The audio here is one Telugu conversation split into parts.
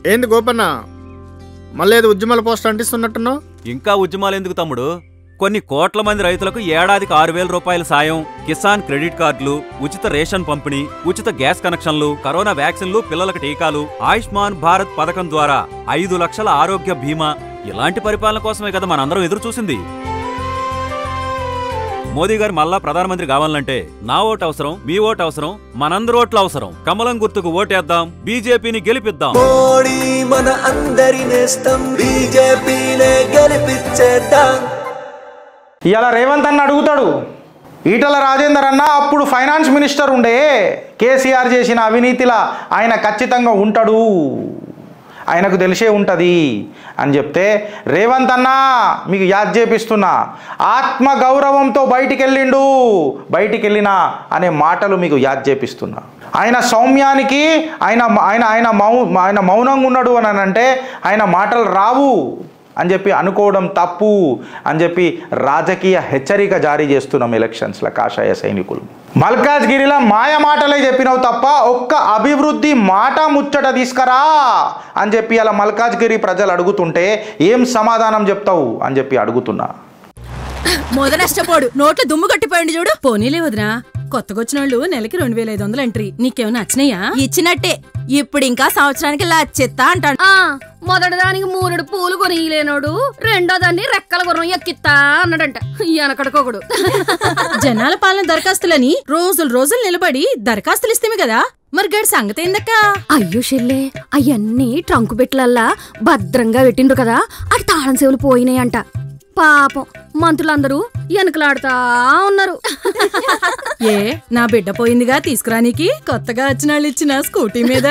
ఏంది గోపన్న మళ్ళీ ఏదో ఉద్యమాల పోస్ట్ అంటిస్తున్నట్టున్నావు ఇంకా ఉద్యమాలు ఎందుకు తమ్ముడు కొన్ని కోట్ల మంది రైతులకు ఏడాదికి ఆరు వేల రూపాయల సాయం కిసాన్ క్రెడిట్ కార్డులు ఉచిత రేషన్ పంపిణీ ఉచిత గ్యాస్ కనెక్షన్లు కరోనా వ్యాక్సిన్లు పిల్లలకు టీకాలు ఆయుష్మాన్ భారత్ పథకం ద్వారా ఐదు లక్షల ఆరోగ్య బీమా ఇలాంటి పరిపాలన కోసమే కదా మనందరం ఎదురు చూసింది మోదీ గారు మళ్ళా ప్రధానమంత్రి కావాలంటే నా ఓటు అవసరం మీ ఓటు అవసరం మనందరి ఓట్లు అవసరం కమలం గుర్తుకు ఓటేద్దాం బీజేపీని గెలిపిద్దాం మోడీ మన అందరి నేస్తం బీజేపీనే గెలిపించేద్దాం ఇవాళ రేవంత్ అన్న అడుగుతాడు ఈటల రాజేందర్ అన్న అప్పుడు ఫైనాన్స్ మినిస్టర్ ఉండే కేసీఆర్ చేసిన అవినీతిలా ఆయన ఖచ్చితంగా ఉంటాడు ఆయనకు తెలిసే ఉంటుంది అని చెప్తే రేవంత్ అన్న మీకు యాద్ చేపిస్తున్నా ఆత్మ గౌరవంతో బయటికి వెళ్ళిండు బయటికి వెళ్ళినా అనే మాటలు మీకు యాద్ చేపిస్తున్నా ఆయన సౌమ్యానికి ఆయన ఆయన ఆయన మౌ ఆయన మౌనంగా ఉన్నాడు అని అంటే ఆయన మాటలు రావు అని చెప్పి అనుకోవడం తప్పు అని చెప్పి రాజకీయ హెచ్చరిక జారీ చేస్తున్నాం ఎలక్షన్స్లో కాషాయ సైనికులు మల్కాజ్గిరిలో మాయ మాటలే చెప్పినావు తప్ప ఒక్క అభివృద్ధి మాట ముచ్చట తీసుకురా అని చెప్పి అలా మల్కాజ్గిరి ప్రజలు అడుగుతుంటే ఏం సమాధానం చెప్తావు అని చెప్పి అడుగుతున్నా మొద నష్టపోడు నోట్లో దుమ్ము కట్టిపోయింది చూడు పోనీలే వదినా కొత్తగొచ్చిన వాళ్ళు నెలకి రెండు వేల ఐదు వందలు ఎంట్రీ నీకేమైనా నచ్చినాయా ఇచ్చినట్టే ఇప్పుడు ఇంకా సంవత్సరానికి లచ్చెత్తా అంటాడు ఆ మొదటి దానికి మూరెడు పూలు కొనియలేనోడు రెండో దాన్ని రెక్కల గుర్రం ఎక్కిత్తా అన్నాడంట వెనకడుకోకుడు జనాల పాలన దరఖాస్తులని రోజులు రోజులు నిలబడి దరఖాస్తులు ఇస్తేమే కదా మరి గడి సంగతి ఏందక్క అయ్యో షెల్లే అవన్నీ ట్రంకు పెట్టలల్లా భద్రంగా పెట్టిండ్రు కదా అటు తాళం సేవలు పోయినాయంట పాపం మంత్రులందరూ వెనకలాడుతా ఉన్నారు ఏ నా బిడ్డ పోయిందిగా తీసుకురానికి కొత్తగా వచ్చిన వాళ్ళు ఇచ్చిన స్కూటీ మీద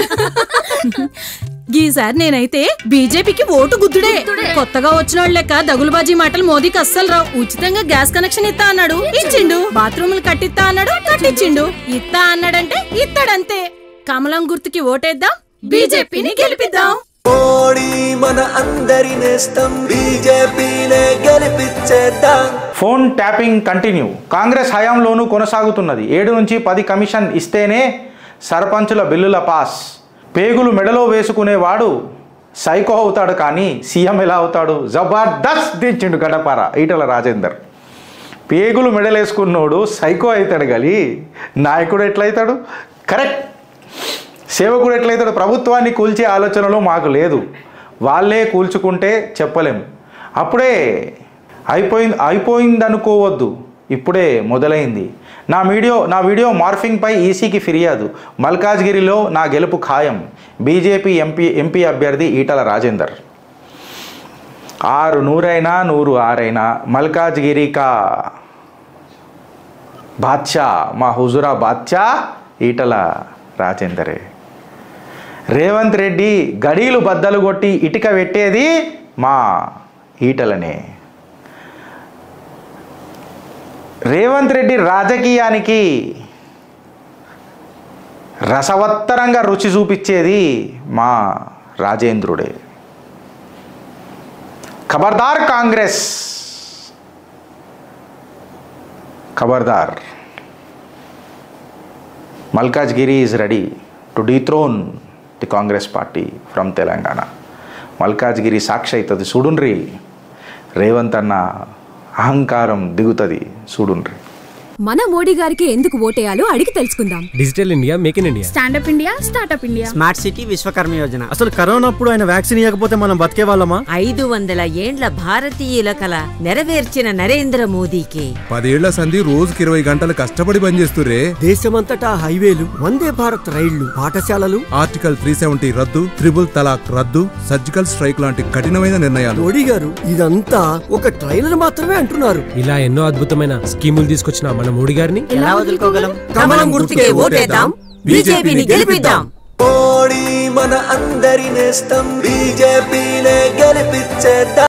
ఈసారి నేనైతే బీజేపీకి ఓటు గుద్దుడే కొత్తగా వచ్చిన వాళ్ళ లెక్క దగులుబాజీ మాటలు మోదీకి అస్సలు రావు ఉచితంగా గ్యాస్ కనెక్షన్ ఇస్తా అన్నాడు ఇచ్చిండు బాత్రూములు కట్టిస్తా అన్నాడు కట్టించిండు ఇస్తా అన్నాడంటే ఇస్తాడంతే కమలం గుర్తుకి ఓటేద్దాం బీజేపీని గెలిపిద్దాం మోడీ మన అందరి నేస్తం బీజేపీనే గెలిపించేద్దాం ఫోన్ ట్యాపింగ్ కంటిన్యూ కాంగ్రెస్ హయాంలోనూ కొనసాగుతున్నది ఏడు నుంచి పది కమిషన్ ఇస్తేనే సర్పంచుల బిల్లుల పాస్ పేగులు మెడలో వేసుకునేవాడు సైకో అవుతాడు కానీ సీఎం ఎలా అవుతాడు జబర్దస్త్ దించిండు గడపార ఈటల రాజేందర్ పేగులు మెడలేసుకున్నోడు సైకో అవుతాడు కానీ నాయకుడు ఎట్లయితాడు కరెక్ట్ సేవకుడు ఎట్లయితాడు ప్రభుత్వాన్ని కూల్చే ఆలోచనలో మాకు లేదు వాళ్ళే కూల్చుకుంటే చెప్పలేము అప్పుడే అయిపోయింది అయిపోయింది అనుకోవద్దు ఇప్పుడే మొదలైంది నా వీడియో నా వీడియో మార్ఫింగ్పై ఈసీకి ఫిర్యాదు మల్కాజ్గిరిలో నా గెలుపు ఖాయం బీజేపీ ఎంపీ ఎంపీ అభ్యర్థి ఈటల రాజేందర్ ఆరు నూరైనా నూరు ఆరైనా మల్కాజ్గిరి కా బాద్షా మా హుజురా బాద్షా ఈటల రాజేందరే రేవంత్ రెడ్డి గడీలు బద్దలు కొట్టి ఇటుక పెట్టేది మా ఈటలనే రేవంత్ రెడ్డి రాజకీయానికి రసవత్తరంగా రుచి చూపించేది మా రాజేంద్రుడే ఖబర్దార్ కాంగ్రెస్ ఖబర్దార్ Malkajgiri is ready to dethrone the Congress party from Telangana Malkajgiri సాక్షి అవుతుంది చూడుండ్రి రేవంత్ అన్న అహంకారం దిగుతుంది చూడుండ్రి మన మోడీ గారికి ఎందుకు ఓటేయాలో అడిగి తెలుసుకుందాం digital India make in India stand up India startup India smart city Vishwakarma Yojana అసలు కరోనా అప్పుడు ఆయన వ్యాక్సిన్ ఇవ్వకపోతే మనం బతికే వాళ్ళమా ఐదు వందల ఏండ్ల భారతీయుల కల నెరవేర్చిన నరేంద్ర మోదీకి పదేళ్ల సంధి రోజుకి ఇరవై గంటలు కష్టపడి పనిచేస్తురే దేశమంతటా హైవేలు వందే భారత్ రైళ్లు పాఠశాలలు ఆర్టికల్ త్రీ సెవెంటీ రద్దు త్రిబుల్ తలాక్ రద్దు సర్జికల్ స్ట్రైక్ లాంటి కఠినమైన నిర్ణయాలు మోడీ గారు ఇదంతా ఒక ట్రైలర్ మాత్రమే అంటున్నారు ఇలా ఎన్నో అద్భుతమైన స్కీములు తీసుకొచ్చిన మన మోడీ గారిని ఎలా వదులుకోగలం కమలం గుర్తుకే ఓటేద్దాం బీజేపీని గెలిపిద్దాం మోడీ మన అందరి నేస్తం బీజేపీనే గెలిపించేద్దాం